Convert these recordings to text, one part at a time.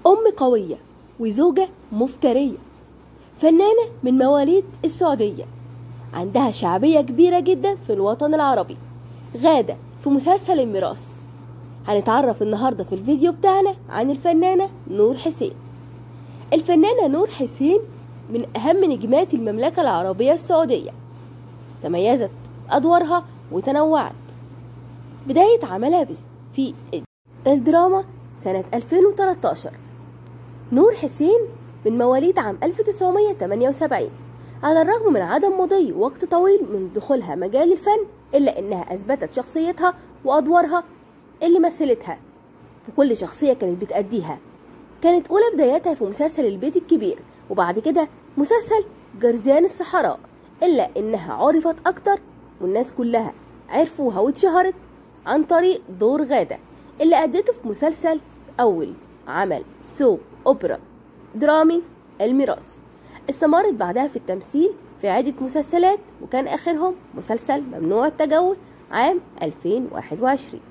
أم قوية وزوجة مفترية فنانة من مواليد السعودية عندها شعبية كبيرة جدا في الوطن العربي غادة في مسلسل الميراث هنتعرف النهاردة في الفيديو بتاعنا عن الفنانة نور حسين الفنانة نور حسين من أهم نجمات المملكة العربية السعودية تميزت أدوارها وتنوعت بداية عملها في الدراما سنة 2013 نور حسين من مواليد عام 1978 على الرغم من عدم مضي وقت طويل من دخولها مجال الفن إلا إنها أثبتت شخصيتها وأدوارها اللي مثلتها في كل شخصية كانت بتأديها كانت أولى بداياتها في مسلسل البيت الكبير وبعد كده مسلسل جرزان الصحراء إلا إنها عرفت أكتر والناس كلها عرفوها واتشهرت عن طريق دور غادة اللي أدته في مسلسل أول عمل سوب أوبرا درامي الميراث استمرت بعدها في التمثيل في عدة مسلسلات وكان آخرهم مسلسل ممنوع التجول عام 2021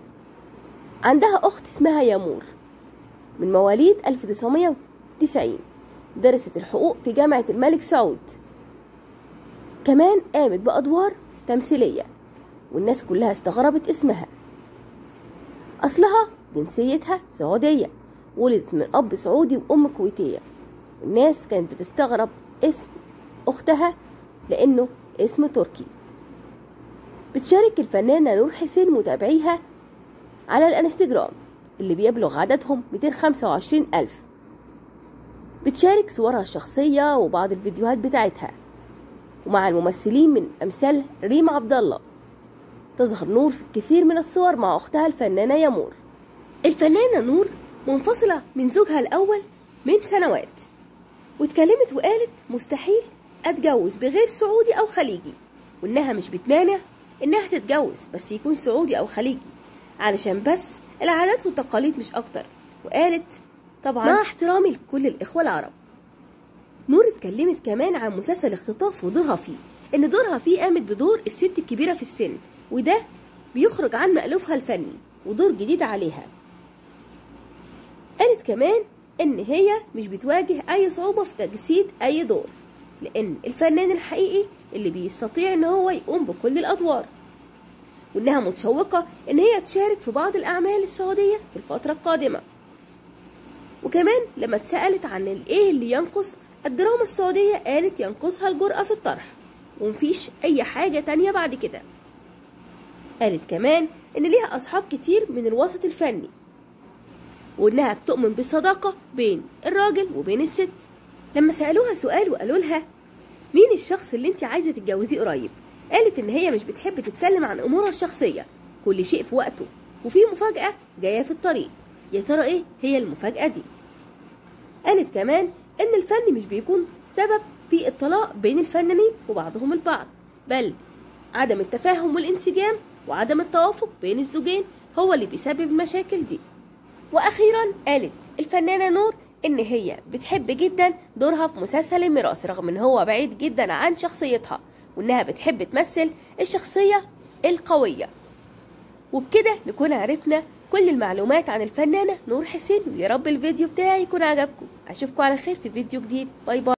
عندها أخت اسمها يامور من مواليد 1990 درست الحقوق في جامعة الملك سعود كمان قامت بأدوار تمثيلية والناس كلها استغربت اسمها أصلها جنسيتها سعودية ولدت من أب سعودي وأم كويتية والناس كانت بتستغرب اسم أختها لأنه اسم تركي بتشارك الفنانة نور حسين متابعيها على الانستجرام اللي بيبلغ عددهم 225 ألف بتشارك صورها الشخصية وبعض الفيديوهات بتاعتها ومع الممثلين من أمثال ريم عبد الله تظهر نور في الكثير من الصور مع أختها الفنانة يامور الفنانة نور منفصلة من زوجها الأول من سنوات واتكلمت وقالت مستحيل أتجوز بغير سعودي أو خليجي وإنها مش بتمانع إنها تتجوز بس يكون سعودي أو خليجي علشان بس العادات والتقاليد مش أكتر وقالت طبعا مع احترامي لكل الإخوة العرب نور اتكلمت كمان عن مسلسل اختطاف ودورها فيه إن دورها فيه قامت بدور الست الكبيرة في السن وده بيخرج عن مألوفها الفني ودور جديد عليها قالت كمان إن هي مش بتواجه أي صعوبة في تجسيد أي دور لأن الفنان الحقيقي اللي بيستطيع إن هو يقوم بكل الأدوار وإنها متشوقة إن هي تشارك في بعض الأعمال السعودية في الفترة القادمة وكمان لما اتسألت عن الإيه اللي ينقص الدراما السعودية قالت ينقصها الجرأة في الطرح ومفيش أي حاجة تانية بعد كده قالت كمان إن ليها أصحاب كتير من الوسط الفني وإنها بتؤمن بالصداقة بين الراجل وبين الست لما سألوها سؤال وقالوا لها مين الشخص اللي انت عايزة تتجوزيه قريب قالت إن هي مش بتحب تتكلم عن أمورها الشخصية كل شيء في وقته وفي مفاجأة جاية في الطريق يا ترى إيه هي المفاجأة دي قالت كمان إن الفن مش بيكون سبب في الطلاق بين الفنانين وبعضهم البعض بل عدم التفاهم والانسجام وعدم التوافق بين الزوجين هو اللي بيسبب المشاكل دي واخيرا قالت الفنانه نور ان هي بتحب جدا دورها في مسلسل الميراث رغم ان هو بعيد جدا عن شخصيتها وانها بتحب تمثل الشخصيه القويه وبكده نكون عرفنا كل المعلومات عن الفنانه نور حسين ويا رب الفيديو بتاعي يكون عجبكم اشوفكم على خير في فيديو جديد باي باي